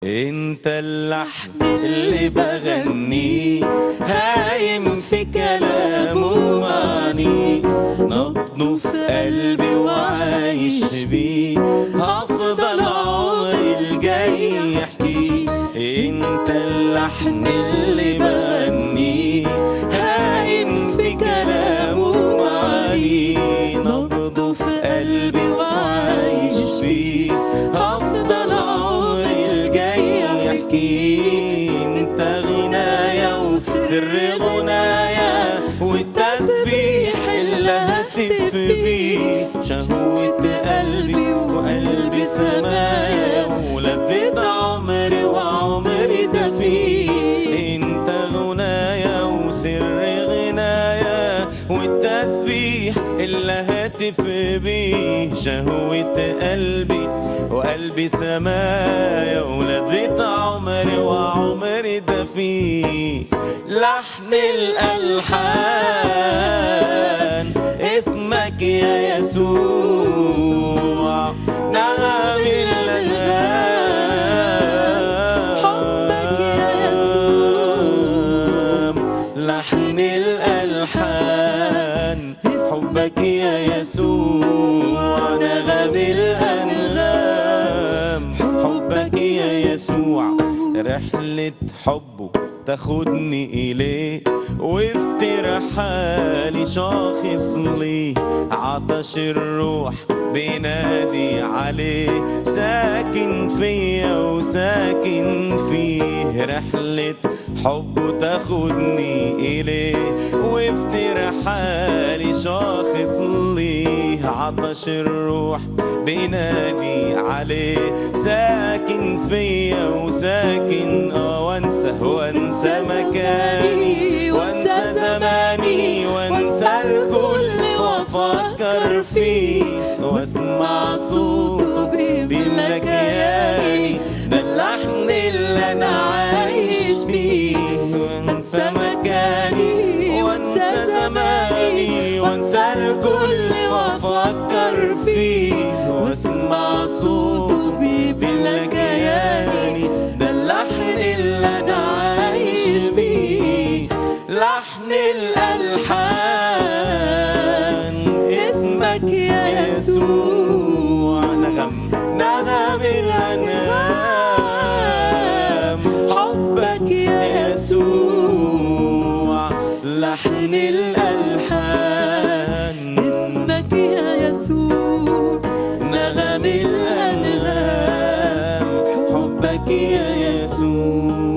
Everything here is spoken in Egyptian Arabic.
انت اللحن اللي بغنيه هايم في كلامه ومعني نبضه في قلبي وعايش بيه هفضل عمري الجاي يحكيه انت اللحن اللي بغنيه هايم في كلامه ومعني نبضه في قلبي وعايش بيه هفضل عمري الجاي يحكيه انت غنايا وسر غنايا والتسبيح اللي هتف بيه شهوة قلبي وقلبي سمايا ولذة عمري وعمري ده فيه انت غنايا وسر غنايا والتسبيح اللي هتف بيه شهوة قلبي وقلبي سمايا ولذة عمري وعمري ده فيه لحن الألحان اسمك يا يسوع نغم الأنغام حبك يا يسوع. لحن الألحان حبك يا يسوع نغم الأنغام حبك يا يسوع رحلة حبه تاخدني إليه وافتر حالي شاخص ليه عطش الروح بينادي عليه ساكن فيا وساكن فيه رحلة حبه تاخدني إليه وافتر حالي شاخص ليه عطش الروح بينادي عليه ساكن فيا وساكن اه وانسى وانسى مكاني وانسى زماني وانسى الكل وافكر فيه واسمع صوته بيملى كياني ده اللحن اللي انا عايش بيه وانسى مكاني وانسى زماني وانسى الكل وافكر فيه واسمع صوته بيملى كياني ده اللحن اللي انا عايش بيه لحن الالحان اسمك يا يسوع نغم نغم الانغام حبك يا يسوع لحن الالحان اسمك يا يسوع نغم الانغام حبك يا يسوع